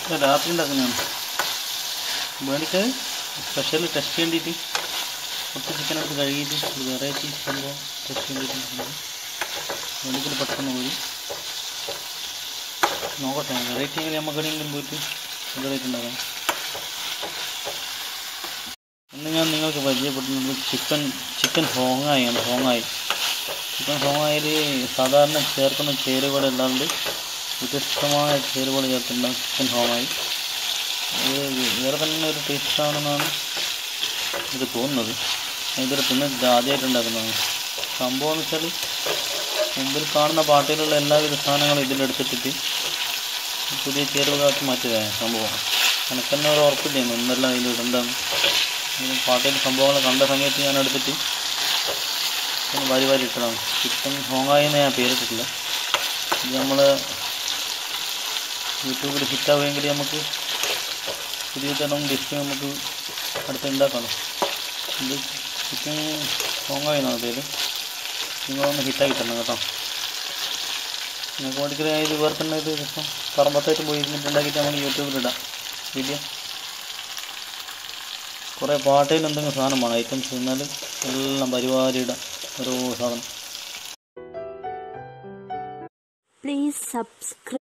ഇത് രാത്രി ഉണ്ടാക്കുന്നതാണ് വേണിക്ക് സ്പെഷ്യൽ ടെസ്റ്റ് വേണ്ടിയിട്ട് കുറച്ച് ചിക്കൻ എടുത്ത് കഴുകിയിട്ട് ഒരു വെറൈറ്റി സംഭവം ടെസ്റ്റ് വേണ്ടിയിട്ട് വേണിക്കിൽ പെട്ടെന്ന് പോയി നോക്കട്ടെ വെറൈറ്റി എങ്കിലും നമുക്ക് എവിടെയെങ്കിലും പോയിട്ട് വെറൈറ്റി ഉണ്ടാക്കാം ഇന്ന് ഞാൻ നിങ്ങൾക്ക് പരിചയപ്പെടുന്നത് ചിക്കൻ ചിക്കൻ ഹോങ്ങായാണ് ഹോങ്ങായി ചിക്കൻ ഹോങ്ങായിൽ സാധാരണ ചേർക്കുന്ന ചേരുവകൾ അല്ലാണ്ട് വ്യത്യസ്തമായ ചേരുവകൾ ചേർത്തിട്ടുള്ള ചിക്കൻ ഹോങ്ങായി ഇത് വേറെ തന്നെ ഒരു ടേസ്റ്റാണെന്നാണ് എനിക്ക് തോന്നുന്നത് ഞാൻ ഇതുവരെ തിന്നിട്ടില്ല ആദ്യമായിട്ട് ഉണ്ടാക്കുന്നതാണ് സംഭവം എന്ന് വെച്ചാൽ മുമ്പിൽ കാണുന്ന പാട്ടിലുള്ള എല്ലാവിധ സാധനങ്ങളും ഇതിലെടുത്തിട്ടിട്ട് പുതിയ ചേരുവകളാക്കി മാറ്റിയതാണ് സംഭവം എനിക്ക് തന്നെ ഒരു ഉറപ്പില്ലായിരുന്നു എന്തെല്ലാം ഇതിൽ ഇടണ്ടെന്ന് ഇങ്ങനെ പാട്ടിൽ സംഭവങ്ങൾ കണ്ട സമയത്ത് ഞാൻ എടുത്തിട്ട് ഒന്ന് വാരി വാരി ഇട്ടതാണ് ചിക്കൻ ഹോങ്ങായി എന്ന് ഞാൻ പേരിട്ടിട്ടില്ല ഇത് നമ്മൾ യൂട്യൂബിൽ ഹിറ്റാവുമെങ്കിൽ നമുക്ക് പുതിയ തരം ഡിഷ് നമുക്ക് അടുത്ത് ഉണ്ടാക്കണം ഇത് ചിക്കൻ ഹോങ്ങായി എന്നാണ് പേര് നിങ്ങളൊന്ന് ഹിറ്റാക്കി തരണം കേട്ടോ നിങ്ങൾക്ക് വേണ്ടിയിട്ട് ഇത് വേറെ തന്നെ ഇത് ഇപ്പം പറമ്പത്തായിട്ട് പോയി ഇരുന്നിട്ട് ഉണ്ടാക്കിയിട്ട് നമുക്ക് യൂട്യൂബിലിടാം വീഡിയോ കുറേ പാട്ടയിൽ എന്തെങ്കിലും സാധനം വേണം ഐറ്റംസ് തിന്നാൽ എല്ലാം പരിപാടി ഇടാം ഓരോ സാധനം Please subscribe.